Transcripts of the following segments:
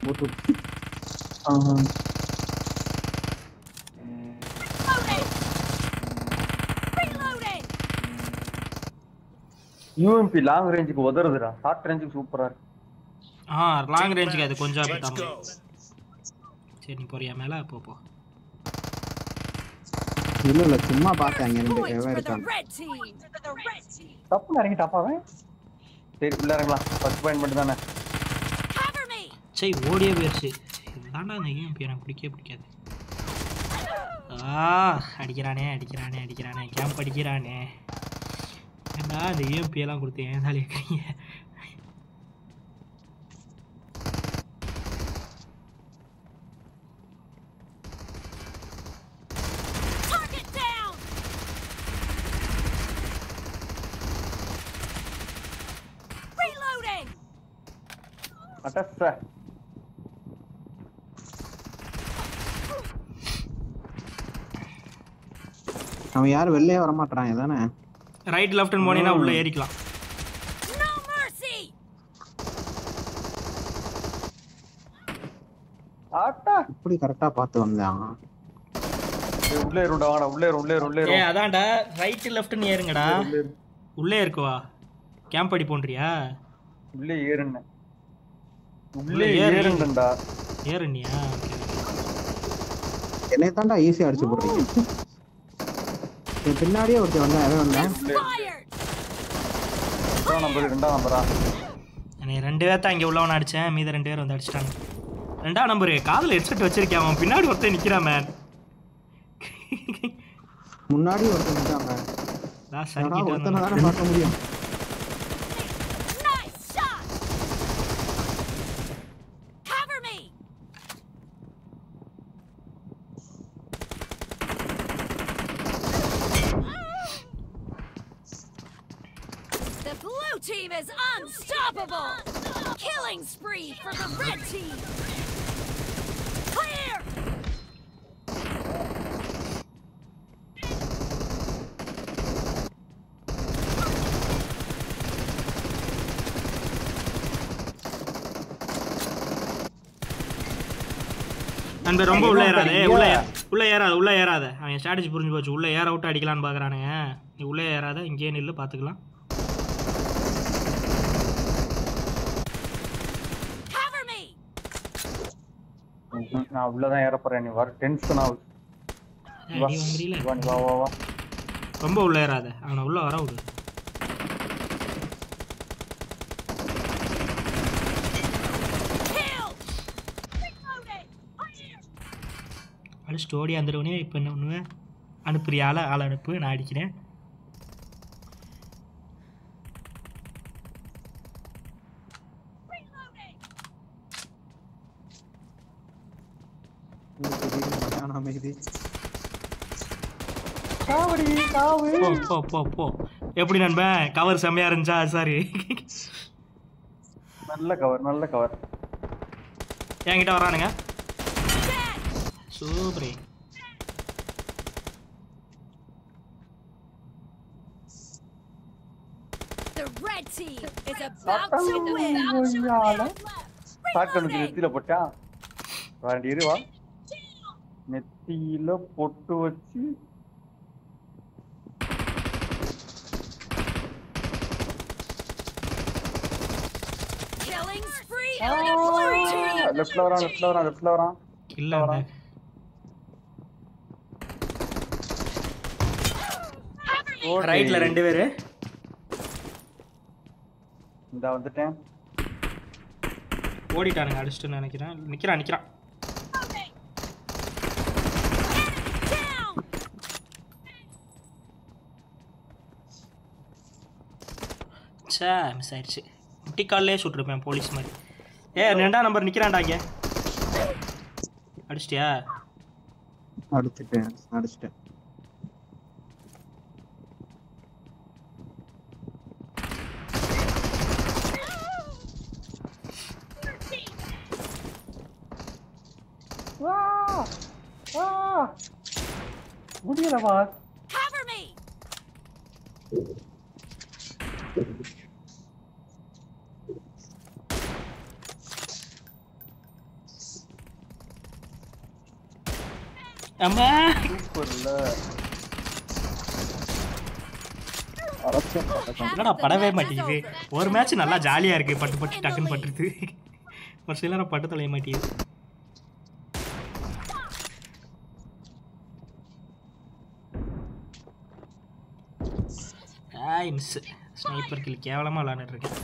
போட்டு Reloading! UMP long ரேஞ்சுக்கு உதறுதுடா short ரேஞ்சுக்கு சூப்பரா இருக்கு ஆ லாங் ரேஞ்சுக்கு அது கொஞ்சம் அப்படி சரி நீ போறியா மேல போ போ இல்ல இல்ல சும்மா பார்த்தேன் அங்க இருந்து Points எவன் for the இருக்கான் red team! The red team! தப்பு இறங்கி தப்பாவே சரி உள்ள இறங்கலாம் ஃபர்ஸ்ட் பாயிண்ட் மட்டும் தானே Cover me! சரி ஓடியே போயிடுச்சு இதுதான்டா அந்த யூஎம்பி எனக்கு பிடிக்கவே பிடிக்காது ஆ அடிக்கிறானே அடிக்கிறானே அடிக்கிறானே கேம்ப் அடிக்கிறானே ஏன்டா அந்த யூஎம்பி எல்லாம் கொடுத்து ஏன் தாலி வைக்கிறீங்க Target down! Reloading! அட்டஸ்டா அவன் யாரும் வெளியே வர மாட்டான் தானே ரைட் லெஃப்ட்னு போனீங்கன்னா உள்ள ஏறிக்கலாம் No mercy! ஆட்டா இப்படி கரெக்டா பார்த்து வந்தான் ஏய், உள்ளே இருடா வாடா உள்ளே இரு, உள்ளே இரு, உள்ளே ஏ இரு. அதான்டா ரைட்டு லெஃப்ட்னு ஏறுங்கடா உள்ளே இரு. உள்ளே இருக்குவா கேம்ப் அடி போன்றியா உள்ளே ஏறுன்னு உள்ளே உள்ளே ஏறு. ஏறுண்டா ஏறுனியா என்னை தாண்டா ஈஸியா அடிச்சு போடுறீங்க என் பின்னாடியே ஒருத்தர் வந்தான் எவன் வந்தேன் Fired! ரெண்டாம் நம்பர் ரெண்டாம் நம்பரா என்னை ரெண்டு பேர்த்த இங்கே உள்ளவன அடித்தேன் மீத ரெண்டு பேர் வந்து அடிச்சிட்டாங்க ரெண்டாம் நம்பரு காதில் ஹெட்செட் வச்சிருக்கேன் அவன் பின்னாடி ஒருத்தன் நிற்கிறான் மேன் முன்னாடி ஒருத்தர் வந்தாங்க நான் ஆனா சரிக்கிட்டு ஒருத்தனை வந்தேன் தானே பார்க்க முடியும் Nice shot! Cover me! The blue team is unstoppable! Killing spree for the red team! Clear! நண்பர் ரொம்ப உள்ள ஏறாதே உள்ள ஏ- உள்ள ஏறாத உள்ள ஏறாத அவன் ஸ்ட்ராட்டஜி புரிஞ்சு போச்சு உள்ள ஏற விட்டு அடிக்கலான்னு பார்க்குறானுங்க நீ உள்ளே ஏறாத இங்கேயே நில்லு பார்த்துக்கலாம் Cover me! ம்ஹும். நான் உள்ளதான் ஏற போறேன் நீ வர டென்ஷன் ஆகுது ஏய், வா நீ வந்துடல வா, நீ வா வா வா ரொம்ப உள்ள ஏறாத அவனை உள்ள வர விடு Kill! Reloading! Clear! அடிச்சுட்டு ஓடி வந்துடுவனே இப்போ என்ன பண்ணுவேன் அனுப்புறிய ஆளை ஆளை அனுப்பு நான் அடிக்கிறேன் Reloading! மத்தியானம் அமைதி காவடி காவு போ போ போ போ எப்படி நண்பன் கவர் செம்மையா இருந்துச்சா சாரி நல்ல கவர் நல்ல கவர் என்கிட்ட வரானுங்க Dead! சூப்பரே The red team is about to win! About to win! சாக்கனுக்கு Reloading! நெத்தியில போட்டான் வேண்டி இருவா நெத்தியில பொட்டு வச்சு Killing spree for the blue team! லெஃப்ட்ல வரான் லெஃப்ட்ல வரான் லெஃப்ட்ல வரான் இல்ல அந்த ஓடி. ரைட்ல ரெண்டு பேரு இந்த வந்துட்டேன் ஓடிட்டானுங்க அடிச்சுட்டு நினைக்கிறேன் நிக்கிறான் நிக்கிறான் Down! சே மிஸ் ஆயிடுச்சு முட்டிக்கால்லே சுட்டிருப்பேன் போலீஸ் மாதிரி ஏ ரெண்டாம் நம்பர் நிக்கிறான்டா இங்க அடிச்சிட்டியா அடிச்சுட்டேன் அடிச்சுட்டேன் முடியலவா Cover me! அம்மா சூப்பர்ல என்னடா படவே மாட்டேங்குது ஒரு மேட்ச் நல்லா ஜாலியா இருக்கு பட்டு பட்டு டக்குன்னு பட்டுருது ஒரு சிலரை பட்டு தொலைய மாட்டேங்குது ஆய் மிஸ் ஸ்னைப்பர் கில் கேவலமா விளாண்டுட்டு இருக்கேன்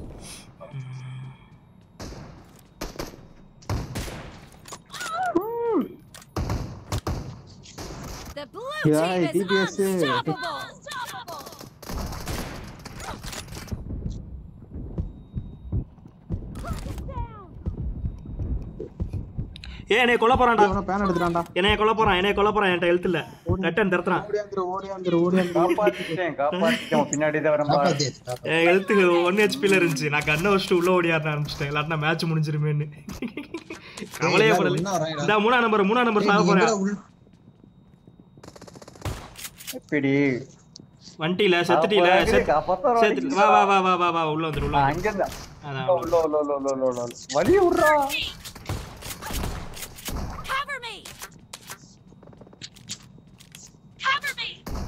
The blue Yeah, team is DPS. unstoppable. ஏ என்னைய கொல்ல போறான்டா அவனை பேன் எடுத்துட்டான்டா என்னைய கொல்ல போறான் என்னைய கொல்ல போறான் என்கிட்ட எழுத்துல லெட்டன் திறத்துறான் ஓடியாந்துரு ஓடியாந்துரு ஓடியாந்துரு காப்பாத்திட்டேன் காப்பாத்திட்டேன் பின்னாடி தான் வரம்பா காப்பாத்தியாச்சு, காப்பாத்தியாச்சு. என் எழுத்துக்கு ஒன் ஹெச்பில இருந்துச்சு நான் கண்ணை வச்சுட்டு உள்ள ஓடியாட ஆரம்பிச்சிட்டேன் இல்லாட்டினா மேட்ச் முடிஞ்சிருமேன்னு கவலையே எல்லாரும் படல ஒண்ணா வராங்கடா. இந்த மூணா நம்பர் மூணா நம்பர் ஏய், சாக நீ போறேன் எங்கடா உள்ள- எப்படி வண்டியில செத்துட்டில அப்ப செத்து காப்பாத்த செத்து வா வா வா வா வா வா உள்ள வந்துரு உள்ள வந்துரு. அங்க இருந்தா அதான் உள்ள உள்ள உள்ள உள்ள உள்ள உள்ள வலி விடுறா Cover me. Cover me.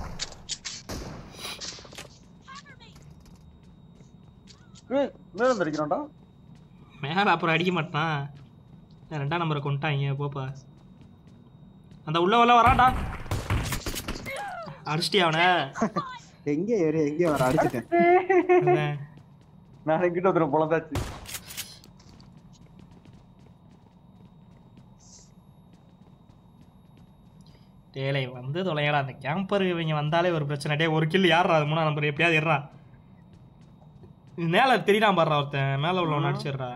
ஏய் மேல வந்துருக்கிறான்டா மேல அப்புறம் அடிக்க மாட்டான் நான் ரெண்டாம் நம்பரை கொண்டாங்க போப்பா அந்த உள்ள உள்ள வரான்டா அடிச்சிட்டியா அவனை எங்க ஏறி எங்க வர அடிச்சிட்டேன் அதான். நான் எங்கிட்ட ஒருத்தர் பொழந்தாச்சு டேலை வந்து தொலையடா அந்த கேம்பர் இவங்க வந்தாலே ஒரு பிரச்சனை டே ஒரு கில் யாரா அது மூணாம் நம்பர் எப்படியாவது ஏறா மேல தெரியாம பாடுறா ஒருத்தன் மேல உள்ளவன் அடிச்சிடுறா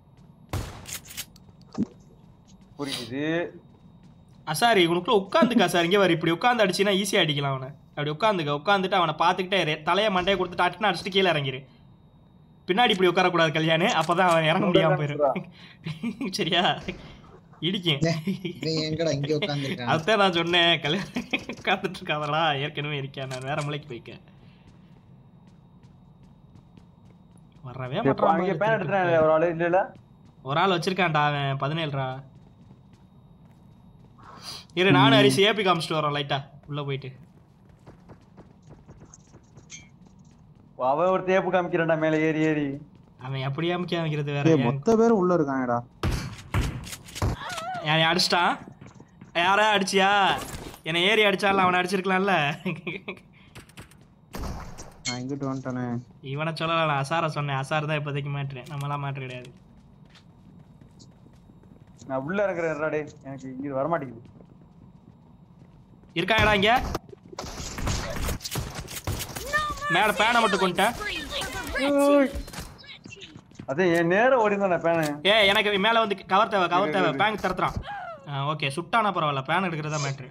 புரியுது அசாரி உனக்குள்ள உட்காந்துக்கா சார் இங்கே வர இப்படி உட்காந்து அடிச்சினா ஈஸியாக அடிக்கலாம் அவனை அப்படி உட்காந்துக்க உட்காந்துட்டு அவனை பார்த்துக்கிட்டே இரு. தலையை மண்டையை கொடுத்துட்டு அட்டுன்னு அடிச்சுட்டு கீழே இறங்கிரு பின்னாடி இப்படி உட்காரக்கூடாது கல்யாணு அப்பதான் அவன் இறங்க முடியாம போயிடும் சரியா இடிக்கும் இவன் எங்கடா இங்க உட்காந்துருக்கான் அதுதான் நான் சொன்னேன் கல்யாணம் உட்காந்துட்டு இருக்காதடா ஏற்கனவே இருக்கேன் நான் வேற மலைக்கு போய்க்கேன் வரவே இப்ப அங்க பேன் எடுத்துறேன் மாட்டான் ஒரு ஆளு இல்ல இல்ல ஒரு ஆள் வச்சிருக்கான்டா அவன் பதினேழுரா இரு நானும் அரிசி ஏபி காமிச்சிட்டு வரோம் லைட்டா உள்ள போயிட்டு அவன் ஒரு தேப்பு காமிக்கிறான்டா மேல ஏறி ஏறி அவன் அப்படியே அமைக்க அமைக்கிறது வேற ஏய் ஏன் மொத்த பேரும் உள்ள இருக்காங்கடா என்னை அடிச்சிட்டான் யாரா அடிச்சியா என்னை ஏறி அடிச்சால அவனை அடிச்சிருக்கலாம்ல நான் இங்கிட்டு வந்துட்டேனே இவனை சொல்லல நான் அசாரை சொன்னேன் அசார் தான் இப்போதைக்கு மாட்டுறேன் நம்மளாம் மாற்ற கிடையாது நான் உள்ள இருக்கிறேன் டே எனக்கு இங்க வர மாட்டேங்குது இருக்காங்கடா இங்க மேல பேனை மட்டும் கொண்டுட்டேன் Spree for the red team. அதே என் நேரம் ஓடி தான் பேனு ஏ எனக்கு மேல வந்து கவர் தேவை கவர் தேவை பேங்க் திறத்துறான் ஓகே சுட்டானா பரவாயில்ல பேன் எடுக்கிறதா மேட்ரு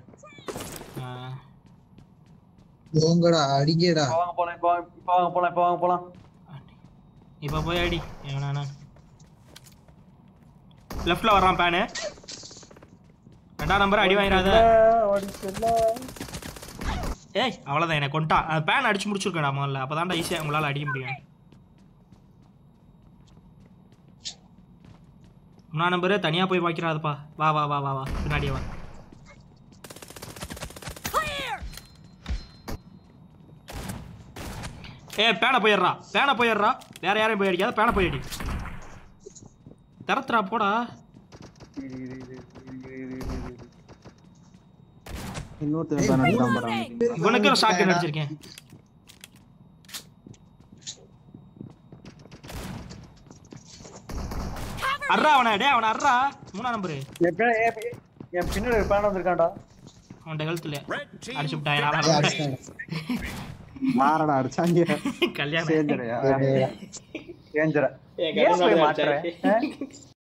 போங்கடா அடிங்கடா இப்ப வாங்க போலாம் இப்ப வாங்க இப்ப வாங்க போலாம் இப்ப வாங்க போலாம் இப்போ போய் அடி எவனானா லெஃப்ட்ல வர்றான் பேனு ரெண்டாம் நம்பர் அடி வாங்கிறாத ஏய் அவ்வளோதான் என்னை கொண்டான் அந்த பேன் அடிச்சு முடிச்சிருக்கடா முதல்ல அப்போ ஈஸியாக உங்களால் அடிக்க முடியும் மூணாம் நம்பரு தனியாக போய் வைக்கிறாதுப்பா வா வா வா வா வா பின்னாடியே வா Clear. ஏ பேனை போயிடுறா பேனை போயிடுறா வேற யாரையும் போய் அடிக்காத பேனை போய் அடி திறத்துறா போடா இன்னொருத்தன் பேன் எடுத்துட்டான் பாரு இவனுக்கு ஒரு ஷாக்கு அடிச்சிருக்கேன் அர்றா அவனை டே அவனை அர்றா மூணாம் நம்பரு என் பின்ன- என் பி- என் பின்னாடி ஒரு பேன் வந்திருக்கான்டா அவன்கிட்ட ஹெல்த்ல அடிச்சு விட்டான் நாலாம் ஏய், நம்பரு அடிச்சிட்டாங்க. மாறடா அடிச்சாங்க கல்யாணம் சேஞ்சரையா சேஞ்சரா ஏன் ஏன் போய் கல்யாணம் மாத்துற ஆச்சு? ஆ?